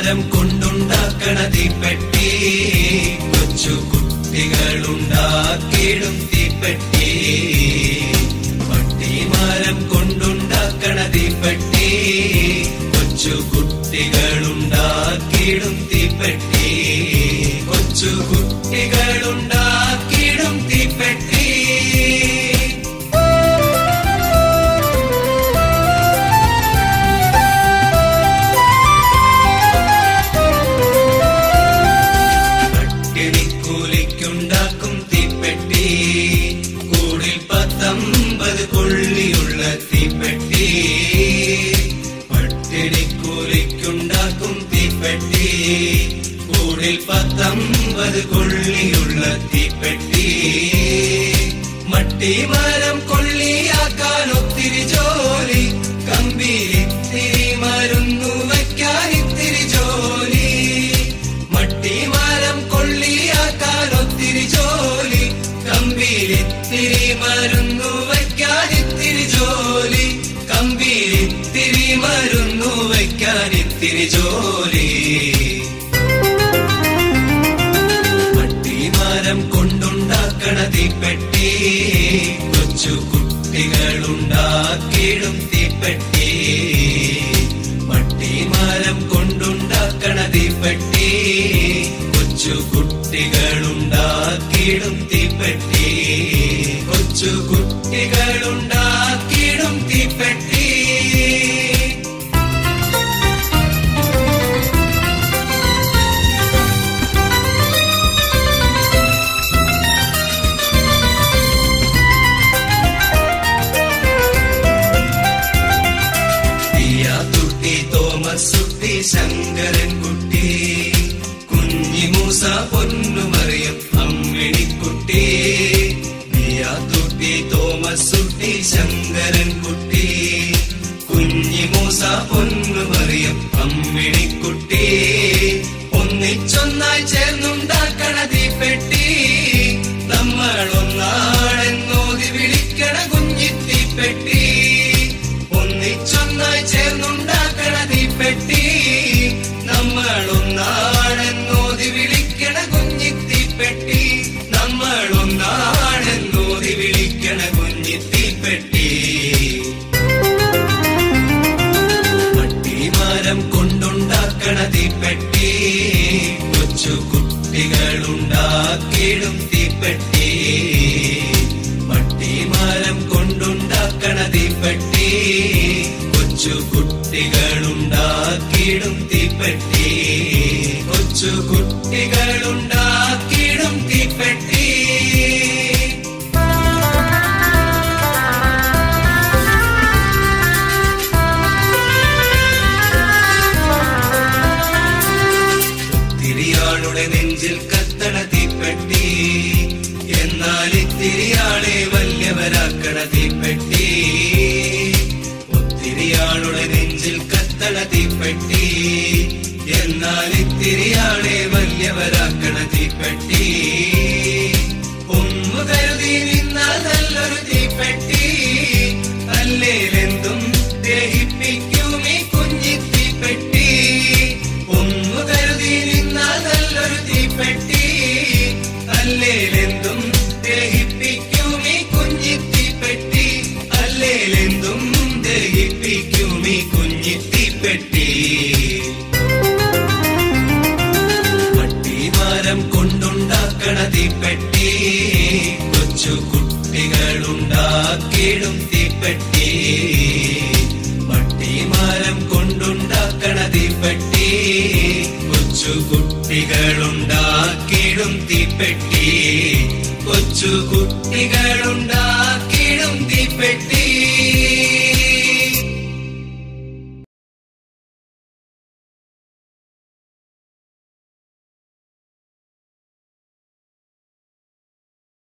മരം കൊണ്ടുണ്ടാക്കണ തീപ്പെട്ടി കൊച്ചു കുട്ടികളുണ്ടാക്കിയിടും തീപ്പെട്ടി പട്ടിമരം കൊണ്ടുണ്ടാക്കണ തീപ്പെട്ടി കൊച്ചു കുട്ടികളുണ്ടാക്കിയിടും തീപ്പെട്ടി കൊച്ചു കുട്ടികളുണ്ടാക്കിയിടും തീപ്പെട്ടി പട്ടിണിക്കൂലിക്കുണ്ടാക്കും തീപ്പെട്ടി കൂടിൽ പത്തമ്പത് കൊള്ളിയുള്ള തീപ്പെട്ടി പട്ടിണിക്കൂലിക്കുണ്ടാക്കും തീപ്പെട്ടി കൂടിൽ പത്തമ്പത് കൊള്ളിയുള്ള തീപ്പെട്ടി മട്ടിമരം കൊള്ളിയാക്കാൻ ഒത്തിരി ജോലി കമ്പിരിത്തിരി മരുന്നു വയ്ക്കാൻ ഇത്തിരി ജോലി മട്ടിമരം കൊള്ളിയാക്കാൻ ഒത്തിരി ജോലി കമ്പിരിത്തിരി മരുന്നു വയ്ക്കാൻ ഇത്തിരി ജോലി കമ്പിരിത്തിരി മരുന്നു വയ്ക്കാൻ ഇത്തിരി ജോലി മട്ടിമരം കൊണ്ടുണ്ടാക്കണ തീപ്പെട്ടി കൊച്ചു കുട്ടികളുണ്ടാക്കിയിടും തീപ്പെട്ടി മട്ടിമരം കൊണ്ടുണ്ടാക്കണ തീപ്പെട്ടി കൊച്ചു കുട്ടികളുണ്ടാക്കിയിടും തീപ്പെട്ടി കൊച്ചു കുട്ടികളുണ്ടാക്കിയിടും തീപ്പെട്ടി തുട്ടി തോമസ് സുട്ടി ശങ്കരൻ കുട്ടി കുഞ്ഞിമൂസ പൊന്നുമറിയം അമ്മിണിക്കുട്ടി തുട്ടി തോമസ് സുട്ടി ശങ്കരൻ കുട്ടി കുഞ്ഞിമൂസ പൊന്നുമറിയം അമ്മിണിക്കുട്ടി ഒന്നിച്ചൊന്നായി ചേർന്നുണ്ടാക്കണ തീപ്പെട്ടി നമ്മൾ ഒന്നാണെന്നോതി വിളിക്കണ കുഞ്ഞിത്തീപ്പെട്ടി ഒന്നിച്ചൊന്നായി ചേർന്നുണ്ടാക്കണ തീപ്പെട്ടി നമ്മൾ ഒന്നാണെന്നോതി വിളിക്കണ കുഞ്ഞിത്തീപ്പെട്ടി നമ്മൾ ഒന്നാണെന്നോതി വിളിക്കണ കുഞ്ഞിത്തീപ്പെട്ടി മട്ടിമരം കൊണ്ടുണ്ടാക്കണ തീപ്പെട്ടി കൊച്ചു കുട്ടികളുണ്ടാക്കിയിടും തീപ്പെട്ടി മട്ടിമരം കൊണ്ടുണ്ടാക്കണ തീപ്പെട്ടി കൊച്ചു കുട്ടികളുണ്ടാക്കിയിടും തീപ്പെട്ടി കൊച്ചു കുട്ടികളുണ്ടാക്കിയിടും തീപ്പെട്ടി തിരിയാളുടെ നെഞ്ചിൽ കത്തണ തീപ്പെട്ടി എന്നാൽ ഇത്തിരിയാളെ വല്യവരാക്കണ തീപ്പെട്ടി ഒത്തിരിയാളുടെ നെഞ്ചിൽ കത്തണ തീപ്പെട്ടി എന്നാൽ ഇത്തിരിയാളെ വല്യവരാക്കണ തീപ്പെട്ടി ഒന്നു കരുതി നിന്നാൽ നല്ലൊരു തീപ്പെട്ടി അല്ലേലെന്തും ദഹിപ്പിക്കും ഈ കുഞ്ഞിത്തീപ്പെട്ടി ഒന്നു കരുതി നിന്നാൽ നല്ലൊരു തീപ്പെട്ടി അല്ലേലെന്തും ദഹിപ്പിക്കും ഈ കുഞ്ഞിത്തീപ്പെട്ടി അല്ലേലെന്തും ദഹിപ്പിക്കും ഈ കുഞ്ഞിത്തീപ്പെട്ടി മട്ടിമരം കൊണ്ടുണ്ടാക്കണ തീപ്പെട്ടി കൊച്ചു കുട്ടികളുണ്ടാക്കിയിടും തീപ്പെട്ടി മട്ടിമരം കൊണ്ടുണ്ടാക്കണ തീപ്പെട്ടി കൊച്ചു കുട്ടികളുണ്ടാക്കിയിടും തീപ്പെട്ടി കൊച്ചു കുട്ടികളുണ്ടാക്കിയിടും